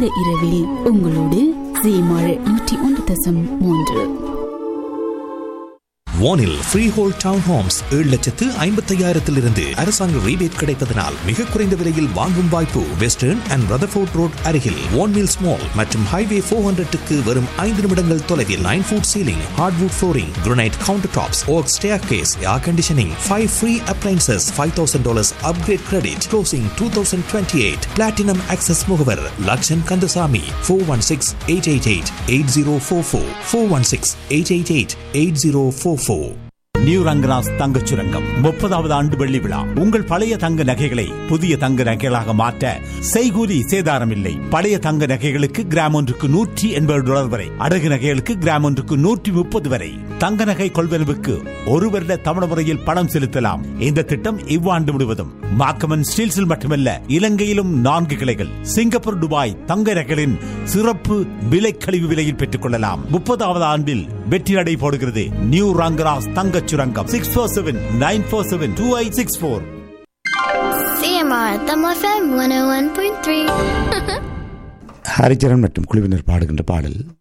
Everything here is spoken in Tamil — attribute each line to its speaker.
Speaker 1: இரவில் உங்களோடு சீமாழ் நூற்றி ஒன்று தசம் மூன்று
Speaker 2: வானில் ஃப்ரீ ஹோல் டவுன் ஹோம்ஸ் ஏழு லட்சத்து ஐம்பத்தையாயிரத்திலிருந்து அரசாங்க ரீபேட் கிடைப்பதனால் மிக குறைந்த விலையில் வாங்கும் வாய்ப்பு வெஸ்டர்ன் அண்ட் ரதர்ஃபோர்ட் ரோட் அருகில் வான்மில்ஸ் மால் மற்றும் ஹைவே ஃபோர் ஹண்ட்ரட்டுக்கு வரும் ஐந்து நிமிடங்கள் தொலைவில் nine foot ceiling hardwood flooring granite counter tops oak staircase air conditioning five free appliances five thousand dollars upgrade credit closing two thousand twenty eight platinum access முகவர் Lakshan Kandasamy four one six eight eight eight eight zero four four four one six eight eight eight eight zero four four
Speaker 3: New Rangaras தங்கச் சுரங்கம் முப்பதாவது ஆண்டு வெள்ளி விழா உங்கள் பழைய தங்க நகைகளை புதிய தங்க நகைகளாக மாற்ற செய்கூலி சேதாரம் இல்லை பழைய தங்க நகைகளுக்கு கிராம் ஒன்றுக்கு நூற்றி எண்பது டாலர் வரை அடகு நகைகளுக்கு கிராம் ஒன்றுக்கு நூற்றி முப்பது வரை தங்க நகை கொள்வனவுக்கு ஒரு வருட தமிழ் முறையில் பணம் செலுத்தலாம் இந்த திட்டம் இவ்வாண்டு முழுவதும் மாக்கமன் ஸ்டீல்ஸில் மட்டுமல்ல இலங்கையிலும் நான்கு கிளைகள் சிங்கப்பூர் துபாய் தங்க நகைகளின் சிறப்பு விலை கழிவு விலையில் பெற்றுக் கொள்ளலாம் முப்பதாவது ஆண்டில் வெற்றி நடை போடுகிறது நியூ ரங்கராஸ் தங்கச் சுரங்கம் six four seven nine four seven two eight six four
Speaker 4: CMR Tamil FM 101.3.
Speaker 5: Haricharan மற்றும் குழுவினர் பாடுகின்ற பாடல்